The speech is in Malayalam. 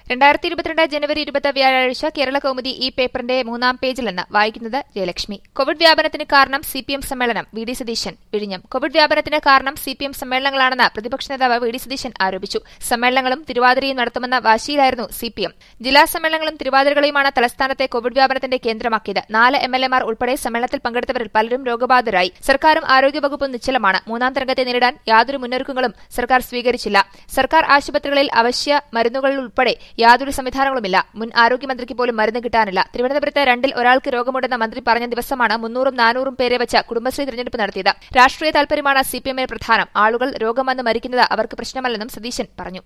രണ്ടായിരത്തി ഇരുപത്തിരണ്ട് ജനുവരി ഇരുപത്തി വ്യാഴാഴ്ച കേരള കൗമുദി ഈ പേപ്പറിന്റെ മൂന്നാം പേജിൽ നിന്ന് വായിക്കുന്നത് ജയലക്ഷ്മി കോവിഡ് വ്യാപനത്തിന് കാരണം സി പി എം സമ്മേളനം വി ഡി സതീശൻ വിഴിഞ്ഞം കോവിഡ് വ്യാപനത്തിന് കാരണം സി പി എം സമ്മേളനങ്ങളാണെന്ന് പ്രതിപക്ഷ നേതാവ് വി ഡി സതീശൻ ആരോപിച്ചു സമ്മേളനങ്ങളും തിരുവാതിരയും നടത്തുമെന്ന വാശിയിലായിരുന്നു സി പി എം ജില്ലാ സമ്മേളനങ്ങളും തിരുവാതിരകളെയുമാണ് തലസ്ഥാനത്തെ കോവിഡ് വ്യാപനത്തിന്റെ കേന്ദ്രമാക്കിയത് നാല് എം എൽ എമാർ ഉൾപ്പെടെ സമ്മേളനത്തിൽ പങ്കെടുത്തവരിൽ പലരും രോഗബാധിതരായി സർക്കാരും ആരോഗ്യവകുപ്പും നിശ്ചലമാണ് മൂന്നാം തരംഗത്തെ നേരിടാൻ യാതൊരു മുന്നൊരുക്കങ്ങളും സർക്കാർ സ്വീകരിച്ചില്ല സർക്കാർ ആശുപത്രികളിൽ അവശ്യ മരുന്നുകളിൽ ഉൾപ്പെടെ യാതൊരു സംവിധാനങ്ങളുമില്ല മുൻ ആരോഗ്യമന്ത്രിക്ക് പോലും മരുന്ന് കിട്ടാനില്ല തിരുവനന്തപുരത്ത് രണ്ടിൽ ഒരാൾക്ക് രോഗമുണ്ടെന്ന് മന്ത്രി പറഞ്ഞ ദിവസമാണ് മുന്നൂറും നാനൂറും പേരെ വെച്ച് കുടുംബശ്രീ തിരഞ്ഞെടുപ്പ് നടത്തിയത് രാഷ്ട്രീയ താൽപര്യമാണ് സിപിഎമ്മിന് പ്രധാനം ആളുകൾ രോഗം വന്ന് മരിക്കുന്നത് അവർക്ക് പ്രശ്നമല്ലെന്നും സതീശൻ പറഞ്ഞു